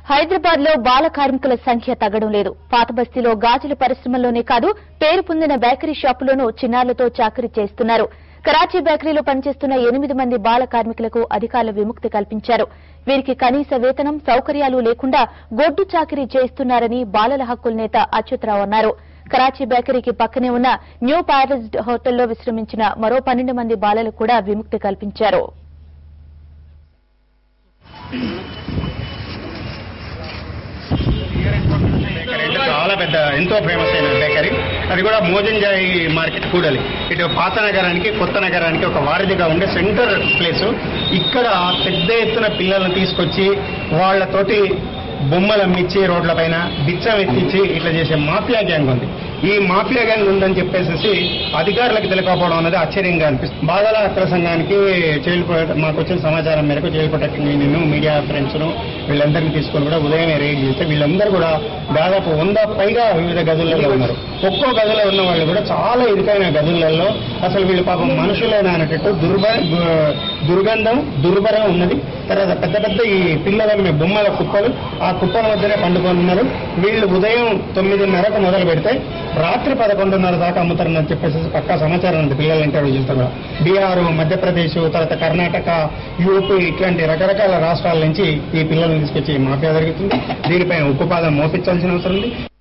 హైదరాబాద్ లో బాల కార్మికుల సంఖ్య తగ్గడం లేదు పాత బస్తీలో గాజుల పరిశ్రమల్లోనే కాదు పేరు పొందిన బేకరీ షాపులోనూ చిన్నారులతో చాకరీ చేస్తున్నారు కరాచీ బేకరీలో పనిచేస్తున్న ఎనిమిది మంది బాల కార్మికులకు అధికారులు విముక్తి కల్పించారు వీరికి కనీస వేతనం సౌకర్యాలు లేకుండా గొడ్డు చాకరీ చేస్తున్నారని బాలల హక్కుల నేత అచ్యుతరావు అన్నారు కరాచీ బేకరీకి పక్కనే ఉన్న న్యూ ప్యారడైజ్ హోటల్లో విశ్రమించిన మరో పన్నెండు మంది బాలలకు కూడా విముక్తి కల్పించారు బేకరీ అంటే చాలా పెద్ద ఎంతో ఫేమస్ అయిన బేకరీ అది కూడా మోజంజాయి మార్కెట్ కూడలి ఇటు పాత నగరానికి కొత్త నగరానికి ఒక వారధిగా ఉండే సెంటర్ ప్లేస్ ఇక్కడ పెద్ద ఎత్తున పిల్లలను తీసుకొచ్చి వాళ్ళతోటి బొమ్మలు అమ్మిచ్చి రోడ్ల పైన బిచ్చం ఎత్తిచ్చి ఇట్లా చేసే మాఫియా గ్యాంగ్ ఉంది ఈ మాఫియా గ్యాంగ్ ఉందని చెప్పేసి అధికారులకు తెలియకపోవడం అనేది ఆశ్చర్యంగా అనిపిస్తుంది బాధల అక్ర సంఘానికి చైల్డ్ ప్రొటెక్ట్ మాకు వచ్చిన సమాచారం మేరకు child protecting union media friends వీళ్ళందరినీ తీసుకొని కూడా ఉదయమే రైడ్ చేస్తే వీళ్ళందరూ కూడా దాదాపు వంద పైగా వివిధ గదులలో ఉన్నారు ఒక్కో గదిలో ఉన్న వాళ్ళు కూడా చాలా ఇరుకైన గదులలో అసలు వీళ్ళు పాపం మనుషులేనా అనేటట్టు దుర్భ దుర్గంధం దుర్భరం ఉన్నది తర్వాత పెద్ద పెద్ద ఈ పిల్లల బొమ్మల కుప్పలు ఆ కుప్పల మధ్యనే పండుకొని ఉన్నారు వీళ్ళు ఉదయం తొమ్మిదిన్నరకు మొదలు పెడితే రాత్రి పదకొండున్నర దాకా అమ్ముతారని చెప్పేసి పక్కా సమాచారం ఉంది పిల్లల ఇంటర్వ్యూ చేస్తే కూడా బీహార్ మధ్యప్రదేశ్ తర్వాత కర్ణాటక యూపీ ఇట్లాంటి రకరకాల రాష్ట్రాల నుంచి ఈ పిల్లల్ని తీసుకొచ్చి మాఫియా జరుగుతుంది దీనిపైన ఉక్కుపాదం మోపించాల్సిన అవసరం ఉంది